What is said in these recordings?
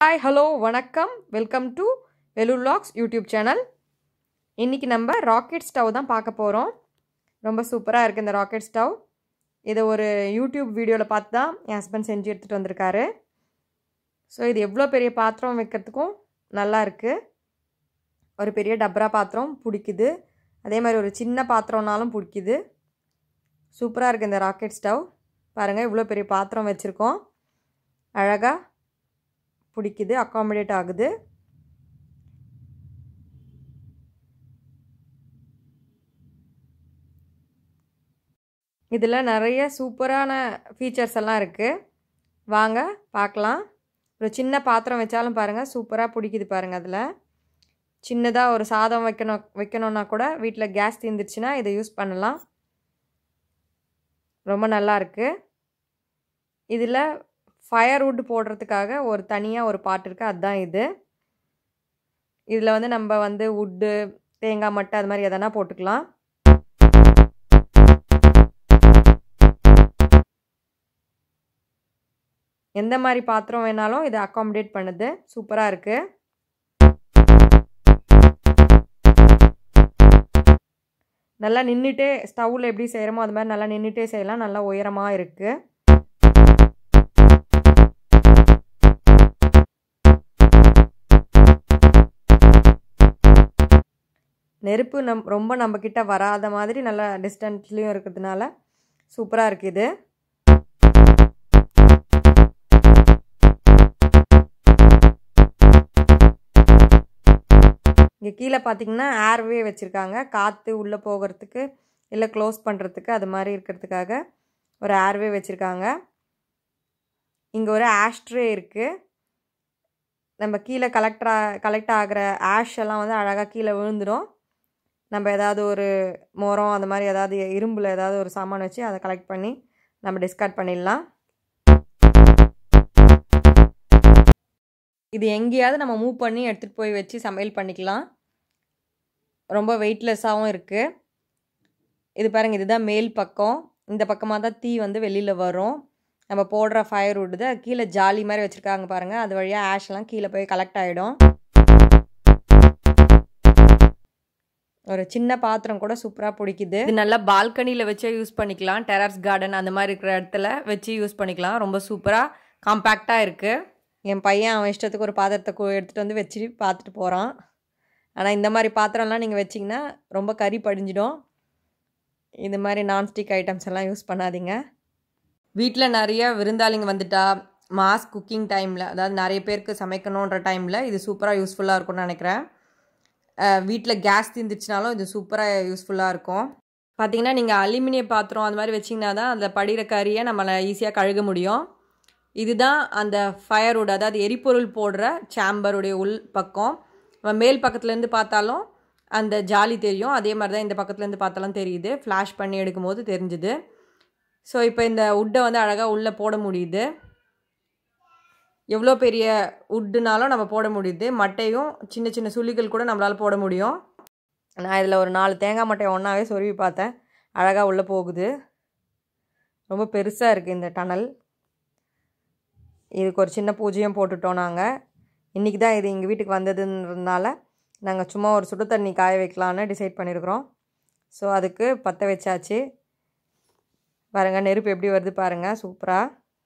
hi hello வணக்கம் welcome to Vellore vlogs YouTube channel இன்றைக்கி நம்ம ராக்கெட் ஸ்டவ் தான் பார்க்க போகிறோம் ரொம்ப சூப்பராக இருக்குது இந்த ராக்கெட் ஸ்டவ் இதை ஒரு யூடியூப் வீடியோவில் பார்த்து தான் என் ஹஸ்பண்ட் செஞ்சு எடுத்துகிட்டு வந்திருக்காரு ஸோ இது எவ்வளோ பெரிய பாத்திரம் வைக்கிறதுக்கும் நல்லா இருக்குது ஒரு பெரிய டப்ரா பாத்திரம் பிடிக்குது அதே மாதிரி ஒரு சின்ன பாத்திரம்னாலும் பிடிக்குது சூப்பராக இருக்குது இந்த ராக்கெட் ஸ்டவ் பாருங்கள் இவ்வளோ பெரிய பாத்திரம் வச்சுருக்கோம் அழகாக பிடிக்குது அக்காமடேட் ஆகுது இதில் நிறைய சூப்பரான ஃபீச்சர்ஸ் எல்லாம் இருக்குது வாங்க பார்க்கலாம் ஒரு சின்ன பாத்திரம் வச்சாலும் பாருங்கள் சூப்பராக பிடிக்குது பாருங்கள் அதில் சின்னதாக ஒரு சாதம் வைக்கணும் வைக்கணுன்னா கூட வீட்டில் கேஸ் தீர்ந்துருச்சுன்னா இதை யூஸ் பண்ணலாம் ரொம்ப நல்லா இருக்குது இதில் ஃபயர் வுட் போடுறதுக்காக ஒரு தனியாக ஒரு பாட்டு இருக்குது அதுதான் இது இதில் வந்து நம்ம வந்து வுட்டு தேங்காய் மட்டை அது மாதிரி எதனா போட்டுக்கலாம் எந்த மாதிரி பாத்திரம் வேணாலும் இதை அக்காமடேட் பண்ணுது சூப்பராக இருக்குது நல்லா நின்றுட்டே ஸ்டவ்வில் எப்படி செய்கிறோமோ அது மாதிரி நல்லா நின்றுட்டே செய்யலாம் நல்லா உயரமாக இருக்குது நெருப்பு நம் ரொம்ப நம்மக்கிட்ட வராத மாதிரி நல்லா டிஸ்டன்ஸ்லேயும் இருக்கிறதுனால சூப்பராக இருக்குது இங்கே கீழே பார்த்தீங்கன்னா ஏர்வே வச்சுருக்காங்க காற்று உள்ளே போகிறதுக்கு இல்லை க்ளோஸ் பண்ணுறதுக்கு அது மாதிரி இருக்கிறதுக்காக ஒரு ஏர்வே வச்சுருக்காங்க இங்கே ஒரு ஆஷ்ட்ரே இருக்குது நம்ம கீழே கலெக்டரா கலெக்ட் ஆகிற ஆஷ் எல்லாம் வந்து அழகாக கீழே விழுந்துடும் நம்ம ஏதாவது ஒரு மரம் அந்த மாதிரி ஏதாவது இரும்பில் ஏதாவது ஒரு சாமான் வச்சு அதை கலெக்ட் பண்ணி நம்ம டிஸ்கார்ட் பண்ணிடலாம் இது எங்கேயாவது நம்ம மூவ் பண்ணி எடுத்துகிட்டு போய் வச்சு சமையல் பண்ணிக்கலாம் ரொம்ப வெயிட்லெஸ்ஸாகவும் இருக்குது இது பாருங்கள் இதுதான் மேல் பக்கம் இந்த பக்கமாக தான் தீ வந்து வெளியில் வரும் நம்ம போடுற ஃபயர் வுட்டு கீழே ஜாலி மாதிரி வச்சுருக்காங்க பாருங்கள் அது வழியாக ஆஷ்லாம் கீழே போய் கலெக்ட் ஆகிடும் ஒரு சின்ன பாத்திரம் கூட சூப்பராக பிடிக்குது இது நல்லா பால்கனியில் வச்சே யூஸ் பண்ணிக்கலாம் டெரஸ் கார்டன் அந்த மாதிரி இருக்கிற இடத்துல வச்சு யூஸ் பண்ணிக்கலாம் ரொம்ப சூப்பராக காம்பேக்டாக இருக்குது என் பையன் அவன் இஷ்டத்துக்கு ஒரு பாத்திரத்தை எடுத்துகிட்டு வந்து வச்சு பார்த்துட்டு போகிறான் ஆனால் இந்த மாதிரி பாத்திரம்லாம் நீங்கள் வச்சிங்கன்னா ரொம்ப கறி படிஞ்சிடும் இது மாதிரி நான்ஸ்டிக் ஐட்டம்ஸ் எல்லாம் யூஸ் பண்ணாதீங்க வீட்டில் நிறைய விருந்தாளிங்க வந்துட்டா மாஸ் குக்கிங் டைமில் அதாவது நிறைய பேருக்கு சமைக்கணுன்ற டைமில் இது சூப்பராக யூஸ்ஃபுல்லாக இருக்கும்னு நினைக்கிறேன் வீட்டில் கேஸ் தீர்ந்துச்சுனாலும் இது சூப்பராக யூஸ்ஃபுல்லாக இருக்கும் பார்த்தீங்கன்னா நீங்கள் அலுமினிய பாத்திரம் அந்த மாதிரி வச்சிங்கன்னா தான் அந்த படிகிற கறியை நம்மளை ஈஸியாக கழுக முடியும் இதுதான் அந்த ஃபயர்வுட் அதாவது எரிபொருள் போடுற சாம்பருடைய உள் பக்கம் நம்ம மேல் பக்கத்துலேருந்து பார்த்தாலும் அந்த ஜாலி தெரியும் அதே மாதிரி தான் இந்த பக்கத்துலேருந்து பார்த்தாலும் தெரியுது ஃப்ளாஷ் பண்ணி எடுக்கும்போது தெரிஞ்சுது ஸோ இப்போ இந்த உட்டை வந்து அழகாக உள்ளே போட முடியுது எவ்வளோ பெரிய உட்டுனாலும் நம்ம போட முடியுது மட்டையும் சின்ன சின்ன சுள்ளிகள் கூட நம்மளால் போட முடியும் நான் இதில் ஒரு நாலு தேங்காய் மட்டையை ஒன்றாவே சொருவி பார்த்தேன் அழகாக உள்ளே போகுது ரொம்ப பெருசாக இருக்குது இந்த டனல் இதுக்கு ஒரு சின்ன பூஜையும் போட்டுட்டோம் நாங்கள் இன்றைக்கி தான் இது எங்கள் வீட்டுக்கு வந்ததுன்றதுனால நாங்கள் சும்மா ஒரு சுடு தண்ணி காய வைக்கலான்னு டிசைட் பண்ணியிருக்கிறோம் ஸோ அதுக்கு பற்ற வச்சாச்சு பாருங்கள் நெருப்பு எப்படி வருது பாருங்கள் சூப்பராக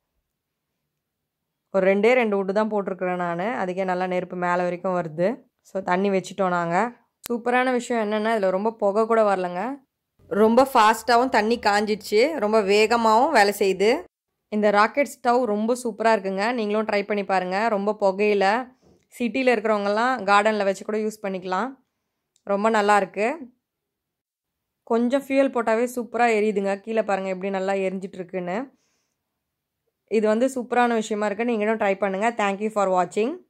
ஒரு ரெண்டே ரெண்டு விட்டு தான் போட்டிருக்கிறேன் நான் அதுக்கே நல்லா நெருப்பு மேலே வரைக்கும் வருது ஸோ தண்ணி வச்சுட்டோம் நாங்கள் சூப்பரான விஷயம் என்னென்னா இதில் ரொம்ப புகை கூட வரலங்க ரொம்ப ஃபாஸ்ட்டாகவும் தண்ணி காஞ்சிடுச்சு ரொம்ப வேகமாகவும் வேலை செய்யுது இந்த ராக்கெட் ஸ்டவ் ரொம்ப சூப்பராக இருக்குங்க நீங்களும் ட்ரை பண்ணி பாருங்கள் ரொம்ப புகையில் சிட்டியில் இருக்கிறவங்கலாம் கார்டனில் வச்சு கூட யூஸ் பண்ணிக்கலாம் ரொம்ப நல்லாயிருக்கு கொஞ்சம் ஃபியூல் போட்டாவே சூப்பராக எரியுதுங்க கீழே பாருங்கள் எப்படி நல்லா எரிஞ்சிட்ருக்குன்னு இது வந்து சூப்பரான விஷயமா இருக்குது நீங்களும் ட்ரை பண்ணுங்கள் தேங்க்யூ ஃபார் வாட்சிங்